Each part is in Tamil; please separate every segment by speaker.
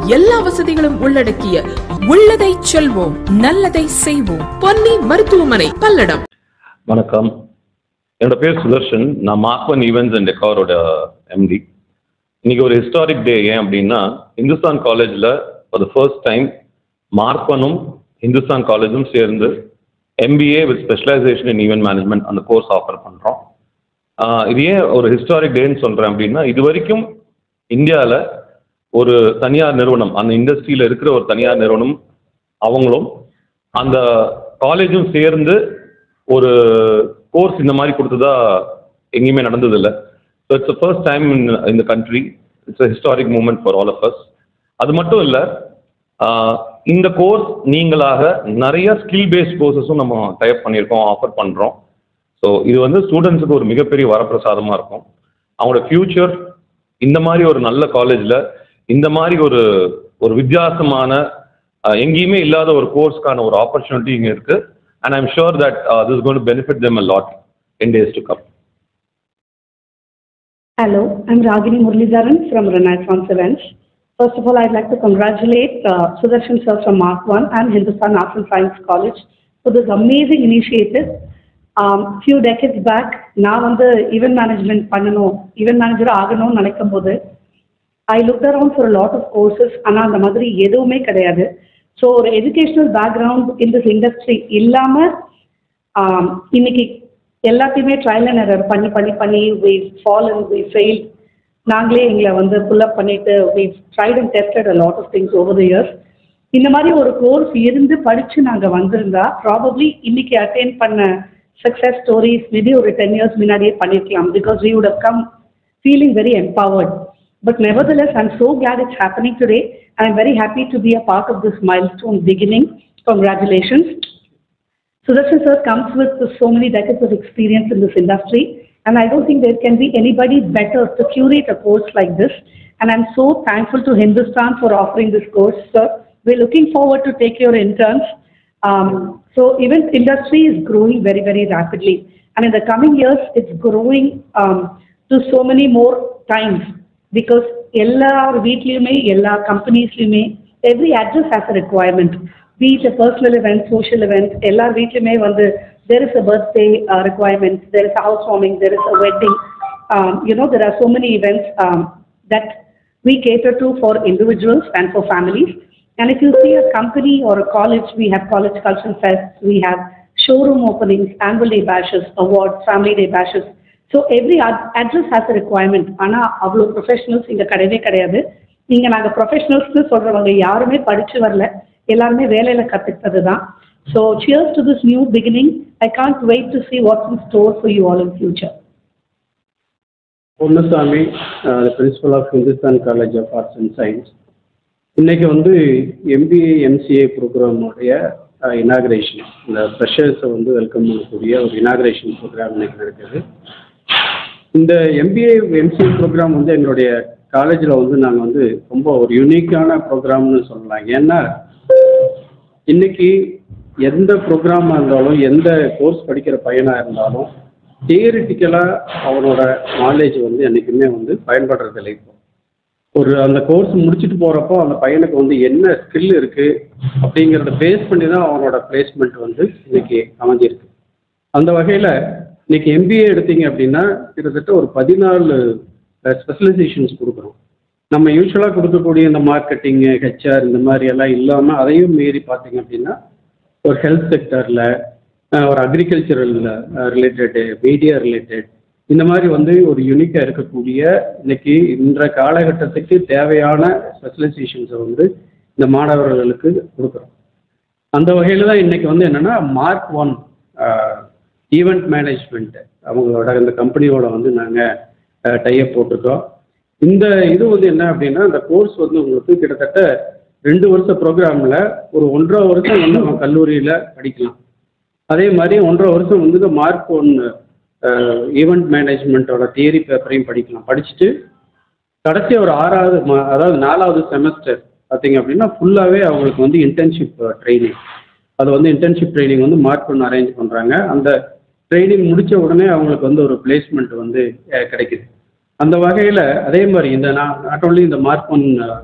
Speaker 1: எல்லா வசதிகளும் உள்ளடக்கிய உள்ளதை செல்வோம் நல்லதை செய்வோம் பொன்னி மருத்துவமனை பல்லடம்
Speaker 2: வணக்கம் என்னோட பேர் சுதர்ஷன் நான் மார்க்வன் ஈவெண்ட்ஸ் அண்ட் டெக்காரோட எம்டி இன்னைக்கு ஒரு ஹிஸ்டாரிக் டே ஏன் அப்படின்னா இந்துஸ்தான் காலேஜில் ஃபார் த ஃபர்ஸ்ட் டைம் மார்க்வனும் இந்துஸ்தான் காலேஜும் சேர்ந்து MBA with specialisation in event management அந்த கோர்ஸ் ஆஃபர் பண்ணுறோம் இது ஏன் ஒரு ஹிஸ்டாரிக் டேன்னு சொல்கிறேன் அப்படின்னா இது வரைக்கும் இந்தியாவில் ஒரு தனியார் நிறுவனம் அந்த இண்டஸ்ட்ரியில் இருக்கிற ஒரு தனியார் நிறுவனம் அவங்களும் அந்த காலேஜும் சேர்ந்து ஒரு கோர்ஸ் இந்த மாதிரி கொடுத்ததா எங்கேயுமே நடந்ததில்லை so it's first time in இந்த country it's a historic moment for all of us அது மட்டும் இல்லை இந்த கோர்ஸ் நீங்களாக நிறைய ஸ்கில் பேஸ்ட் கோர்சஸும் நம்ம டைப் பண்ணியிருக்கோம் ஆஃபர் பண்ணுறோம் ஸோ இது வந்து ஸ்டூடெண்ட்ஸுக்கு ஒரு மிகப்பெரிய வரப்பிரசாதமாக இருக்கும் அவங்களோட ஃப்யூச்சர் இந்த மாதிரி ஒரு நல்ல காலேஜில் இந்த மாதிரி ஒரு ஒரு வித்தியாசமான அஹ், எங்கேயுமே இல்லாத ஒரு கோர்ஸ்க்கான ஒரு ஆப்பர்ச்சுனிட்டி இங்கே இருக்குது and I'm sure that this gonna benefit them a lot in days to come
Speaker 3: Hello, I'm Ragini Muralidharan from Renaissance Events. First of all, I'd like to congratulate uh, Sudarshan sir from Mark One and Hindustan Arts and Science College for this amazing initiative. Um, few decades back, நான் வந்து event management பண்ணணும் event manager ஆகணும்னு நினைக்கும் போது I look around for lot of courses ஆனால் அந்த மாதிரி எதுவுமே கிடையாது ஸோ ஒரு educational background in this industry இல்லாமல் இன்னைக்கு எல்லாத்தையுமே ட்ரையல் அண்ட் எரர் பண்ணி பண்ணி பண்ணி we fall and we fail நாங்களே எங்களை வந்து புல்லப் பண்ணிட்டு we tried and tested a lot of things over the years இந்த மாதிரி ஒரு கோர்ஸ் இருந்து படித்து நாங்கள் வந்திருந்தா ப்ராபப்ளி இன்னைக்கு அட்டென்ட் பண்ண சக்ஸஸ் ஸ்டோரிஸ் மேபி ஒரு டென் இயர்ஸ் முன்னாடியே பண்ணியிருக்கலாம் because we would have come feeling very empowered. But nevertheless, I'm so glad it's happening today. I'm very happy to be a part of this milestone beginning. Congratulations. Sudarshan sir comes with so many decades of experience in this industry, and I don't think there can be anybody better to curate a course like this. And I'm so thankful to Hindustan for offering this course, sir. We're looking forward to take your interns. Um, so event industry is growing very, very rapidly. And in the coming years, it's growing um, to so many more times because எல்லார் வீட்லேயுமே எல்லா கம்பெனிஸ்லையுமே every address has a requirement பீச் a personal event social event எல்லார் வீட்லையுமே வந்து there is a birthday uh, requirement there is a housewarming there is a wedding um, you know there are so many events um, that we cater to for individuals and for families and if you see a company or a college, we have college cultural fests, we have showroom openings, annual day bashes, awards, family day bashes. So every ad- address has a requirement. ஆனா அவ்வளோ ப்ரொஃபஷனல்ஸ் இங்க கிடையவே கிடையாது. இங்க நாங்க ப்ரொஃபஷனல்ஸ்னு சொல்றவங்க யாருமே படிச்சு வரல. எல்லாருமே வேலையில கத்துக்கிட்டது தான். So cheers to this new beginning. I can't wait to see what's in store for you all in future.
Speaker 4: Ponnusamy principal of Hindusthan college of arts and science இன்னைக்கு வந்து எம்பிஏ எம்சிஏ ப்ரோக்ராமுடைய இனாகிரேஷன் இந்த ஃப்ரெஷர்ஸை வந்து வெல்கம் பண்ணக்கூடிய ஒரு இனாகிரேஷன் ப்ரோக்ராம் இன்னைக்கு நடக்குது இந்த எம்பிஏ எம்சிஏ ப்ரோக்ராம் வந்து எங்களுடைய காலேஜில் வந்து நாங்கள் வந்து ரொம்ப ஒரு யூனிக்கான ப்ரோக்ராம்னு சொல்லலாம் ஏன்னா இன்னைக்கு எந்த ப்ரோக்ராமாக இருந்தாலும் எந்த கோர்ஸ் படிக்கிற பையனாக இருந்தாலும் தியரிட்டிக்கலாக அவனோட நாலேஜ் வந்து என்றைக்குமே வந்து பயன்படுறதில்லை இப்போ ஒரு அந்த கோர்ஸ் முடிச்சுட்டு போகிறப்போ அந்த பையனுக்கு வந்து என்ன ஸ்கில் இருக்குது அப்படிங்கிறத பேஸ் பண்ணி தான் அவனோட பிளேஸ்மெண்ட் வந்து இன்னைக்கு அமைஞ்சிருக்கு அந்த வகையில் இன்னைக்கு எம்பிஏ எடுத்தீங்க அப்படின்னா கிட்டத்தட்ட ஒரு பதினாலு ஸ்பெஷலைசேஷன்ஸ் கொடுக்குறோம் நம்ம யூஸ்வலாக கொடுக்கக்கூடிய இந்த மார்க்கெட்டிங்கு ஹெச்ஆர் இந்த மாதிரி எல்லாம் இல்லாமல் அதையும் மீறி பார்த்தீங்க அப்படின்னா ஒரு ஹெல்த் செக்டரில் ஒரு அக்ரிகல்ச்சரல் ரிலேட்டடு மீடியா ரிலேட்டட் இந்த மாதிரி வந்து ஒரு யூனிக்காக இருக்கக்கூடிய இன்னைக்கு இன்ற காலகட்டத்துக்கு தேவையான ஸ்பெஷலைசேஷன்ஸை வந்து இந்த மாணவர்களுக்கு கொடுக்குறோம் அந்த வகையில் தான் இன்னைக்கு வந்து என்னென்னா மார்க் ஒன் ஈவெண்ட் மேனேஜ்மெண்ட் அவங்களோட இந்த கம்பெனியோட வந்து நாங்கள் டைப் போட்டிருக்கோம் இந்த இது வந்து என்ன அப்படின்னா அந்த கோர்ஸ் வந்து உங்களுக்கு கிட்டத்தட்ட ரெண்டு வருஷ ப்ரோக்ராமில் ஒரு ஒன்றரை வருஷம் வந்து நம்ம கல்லூரியில் படிக்கலாம் அதே மாதிரி ஒன்றரை வருஷம் வந்து இந்த மார்க் ஒன் ஈவெண்ட் மேனேஜ்மெண்ட்டோட தியரி பேப்பரையும் படிக்கலாம் படிச்சுட்டு கடைசி ஒரு ஆறாவது ம- அதாவது நாலாவது செமஸ்டர் பார்த்தீங்க அப்படின்னா ஃபுல்லாகவே அவங்களுக்கு வந்து இன்டர்ன்ஷிப் ட்ரைனிங் அது வந்து இன்டர்ன்ஷிப் ட்ரைனிங் வந்து மார்க் ஒன்று அரேஞ்ச் பண்ணுறாங்க அந்த ட்ரைனிங் முடிச்ச உடனே அவங்களுக்கு வந்து ஒரு பிளேஸ்மெண்ட் வந்து அஹ், கிடைக்குது அந்த வகையில் அதே மாதிரி இந்த நாட் ஓன்லி இந்த மார்க் ஒன்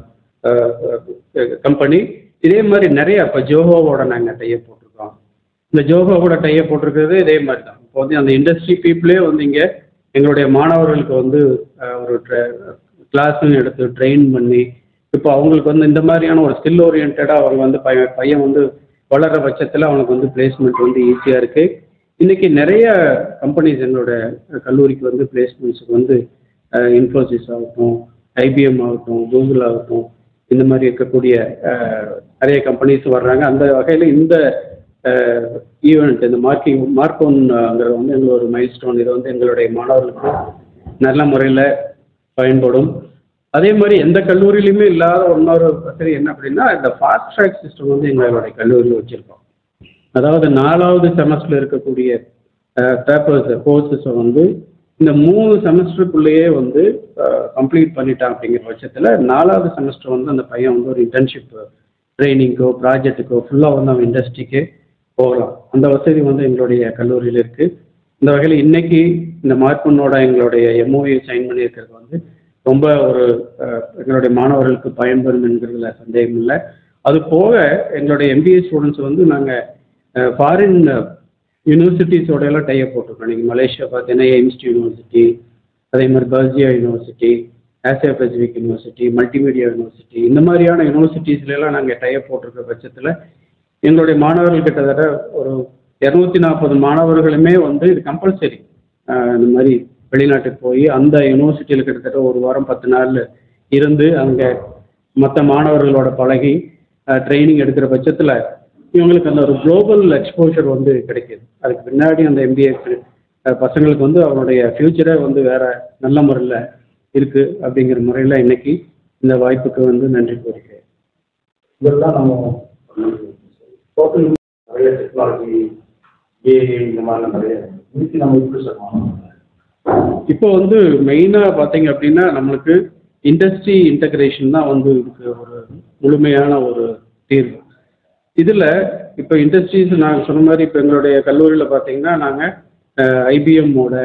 Speaker 4: கம்பெனி இதே மாதிரி நிறைய இப்போ ஜோஹோவோட நாங்கள் டைய போட்டிருக்கோம் இந்த ஜோஹோவோட டைய போட்டிருக்கிறது இதே மாதிரி தான் இப்போ வந்து அந்த இண்டஸ்ட்ரி பீப்புளே வந்து இங்கே எங்களுடைய மாணவர்களுக்கு வந்து அஹ், ஒரு கிளாஸ்ன்னு எடுத்து ட்ரெயின் பண்ணி இப்போ அவங்களுக்கு வந்து இந்த மாதிரியான ஒரு ஸ்கில் ஓரியன்டாக அவங்க வந்து பையன் பையன் வந்து வளர்கிற பட்சத்தில் அவனுக்கு வந்து பிளேஸ்மெண்ட் வந்து ஈஸியாக இருக்குது இன்றைக்கி நிறைய கம்பெனிஸ் எங்களோட கல்லூரிக்கு வந்து பிளேஸ்மெண்ட்ஸுக்கு வந்து இன்ஃபோசிஸ் ஆகட்டும் ஐபிஎம் ஆகட்டும் கூகுள் ஆகட்டும் இந்த மாதிரி இருக்கக்கூடிய அஹ், நிறைய கம்பெனிஸ் வர்றாங்க அந்த வகையில் இந்த ஈவெண்ட் இந்த மார்க்கிங் மார்க் ஒன்ங்கிறது வந்து எங்களோட ஒரு மைல் ஸ்டோன் இது வந்து எங்களுடைய மாணவர்களுக்கு நல்ல முறையில் பயன்படும் அதே மாதிரி எந்த கல்லூரியிலுமே இல்லாத இன்னொரு வசதி என்ன அப்படின்னா இந்த ஃபாஸ்ட் ட்ராக் சிஸ்டம் வந்து எங்களுடைய கல்லூரியில் வச்சுருக்கோம் அதாவது நாலாவது செமஸ்டரில் இருக்கக்கூடிய பேப்பர்ஸ் கோர்சஸை வந்து இந்த மூணு செமஸ்டருக்குள்ளேயே வந்து கம்ப்ளீட் பண்ணிட்டான் அப்படிங்கிற பட்சத்தில் நாலாவது செமஸ்டர் வந்து அந்த பையன் வந்து ஒரு இன்டர்ன்ஷிப் ட்ரைனிங்க்கோ ப்ராஜெக்ட்டுக்கோ ஃபுல்லாக வந்து அவன் இண்டஸ்ட்ரிக்கு போகலாம் அந்த வசதி வந்து எங்களுடைய கல்லூரியில் இருக்குது இந்த வகையில் இன்னைக்கு இந்த மார்க்கனோட எங்களுடைய எம்ஓஏ சைன் பண்ணியிருக்கிறது வந்து ரொம்ப ஒரு அஹ், எங்களுடைய மாணவர்களுக்கு பயன்பெறும் என்கிறதுல சந்தேகம் இல்லை அது போக எங்களுடைய எம்பிஏ ஸ்டூடெண்ட்ஸ் வந்து நாங்கள் ஃபாரின் யூனிவர்சிட்டிஸோட எல்லாம் டைப் போட்டிருக்கோம் நீங்கள் மலேசியா பார்த்தீங்கன்னா எய்ம்ஸ்ட் யூனிவர்சிட்டி அதே மாதிரி பர்ஜியா university Asia Pacific university multimedia university இந்த மாதிரியான யூனிவர்சிட்டிஸ்ல எல்லாம் நாங்கள் டைப் போட்டிருக்க பட்சத்தில் எங்களுடைய மாணவர்கள் கிட்டத்தட்ட ஒரு இரநூத்தி நாற்பது மாணவர்களுமே வந்து இது கம்பல்சரி இந்த மாதிரி வெளிநாட்டுக்கு போய் அந்த யூனிவர்சிட்டியில் கிட்டத்தட்ட ஒரு வாரம் பத்து நாள் இருந்து அங்கே மற்ற மாணவர்களோட பழகி ட்ரைனிங் எடுக்கிற பட்சத்தில் இவங்களுக்கு அந்த ஒரு குளோபல் எக்ஸ்போஷர் வந்து கிடைக்கிது அதுக்கு பின்னாடி அந்த எம்பிஏ பசங்களுக்கு வந்து அவனுடைய ஃப்யூச்சரே வந்து வேற நல்ல முறையில் இருக்கு அப்படிங்கிற முறையில் இன்னைக்கு இந்த வாய்ப்புக்கு வந்து நன்றி கூறுகிறேன்
Speaker 5: இதெல்லாம் நம்ம டோட்டல் நிறைய டெக்னாலஜி ஏஐ இந்த மாதிரிலாம் நிறைய இதுக்கு நம்ம எப்படி சொல்லலாம்
Speaker 4: இப்போ வந்து மெயினாக பார்த்தீங்க அப்படின்னா நம்மளுக்கு இண்டஸ்ட்ரி இன்டகிரேஷன் தான் வந்து இதுக்கு ஒரு முழுமையான ஒரு தீர்வு இதில் இப்போ இண்டஸ்ட்ரீஸ் நாங்கள் சொன்ன மாதிரி இப்போ எங்களுடைய கல்லூரியில் பார்த்தீங்கன்னா நாங்கள் ஐபிஎம்மோட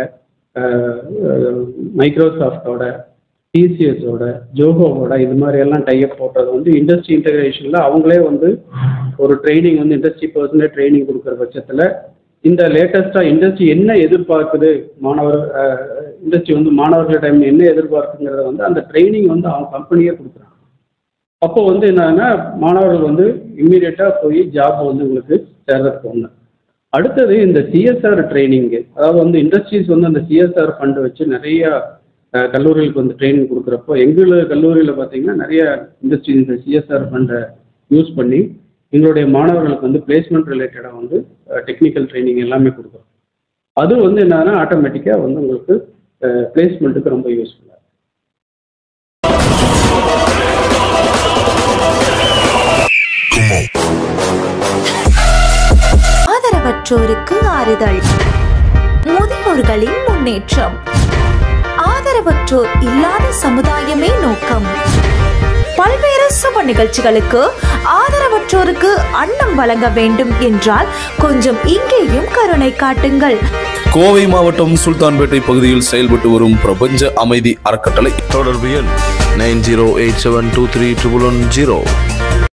Speaker 4: மைக்ரோசாஃப்டோட டிசிஎஸோட ஜோஹோவோட இது மாதிரி எல்லாம் டைப் போட்டது வந்து இண்டஸ்ட்ரி இன்டகிரேஷனில் அவங்களே வந்து ஒரு ட்ரைனிங் வந்து இண்டஸ்ட்ரி பர்சனே ட்ரைனிங் கொடுக்குற பட்சத்தில் இந்த லேட்டஸ்ட்டாக இண்டஸ்ட்ரி என்ன எதிர்பார்க்குது மாணவர் இண்டஸ்ட்ரி வந்து மாணவர்களிடம் என்ன எதிர்பார்க்குங்கிறத வந்து அந்த ட்ரைனிங் வந்து அவங்க கம்பெனியே கொடுக்குறாங்க அப்போ வந்து என்னன்னா மாணவர்கள் வந்து இம்மீடியட்டாக போய் ஜாப் வந்து உங்களுக்கு சேர்றதுக்கு ஒன்று அடுத்தது இந்த சிஎஸ்ஆர் ட்ரைனிங்கு அதாவது வந்து இண்டஸ்ட்ரீஸ் வந்து அந்த சிஎஸ்ஆர் ஃபண்டு வச்சு நிறைய அஹ், கல்லூரிகளுக்கு வந்து ட்ரைனிங் கொடுக்குறப்போ எங்கள் கல்லூரியில் பார்த்தீங்கன்னா நிறைய இண்டஸ்ட்ரி இந்த சிஎஸ்ஆர் ஃபண்டை யூஸ் பண்ணி எங்களுடைய மாணவர்களுக்கு வந்து பிளேஸ்மெண்ட் ரிலேட்டடாக வந்து டெக்னிக்கல் ட்ரைனிங் எல்லாமே கொடுக்குறோம் அது வந்து என்னன்னா ஆட்டோமேட்டிக்காக வந்து உங்களுக்கு பிளேஸ்மெண்ட்டுக்கு ரொம்ப யூஸ்ஃபுல்லாக
Speaker 6: ஆதரவற்றோருக்கு ஆறுதல் முதியோர்களின் முன்னேற்றம் ஆதரவற்றோர் இல்லாத சமுதாயமே நோக்கம் பல்வேறு சுப நிகழ்ச்சிகளுக்கு ஆதரவற்றோருக்கு அன்னம் வழங்க வேண்டும் என்றால் கொஞ்சம் இங்கேயும் கருணை காட்டுங்கள்
Speaker 7: கோவை மாவட்டம் சுல்தான்பேட்டை பகுதியில் செயல்பட்டு வரும் பிரபஞ்ச அமைதி அறக்கட்டளை
Speaker 8: தொடர்பு எண் nine zero eight seven two three triple one zero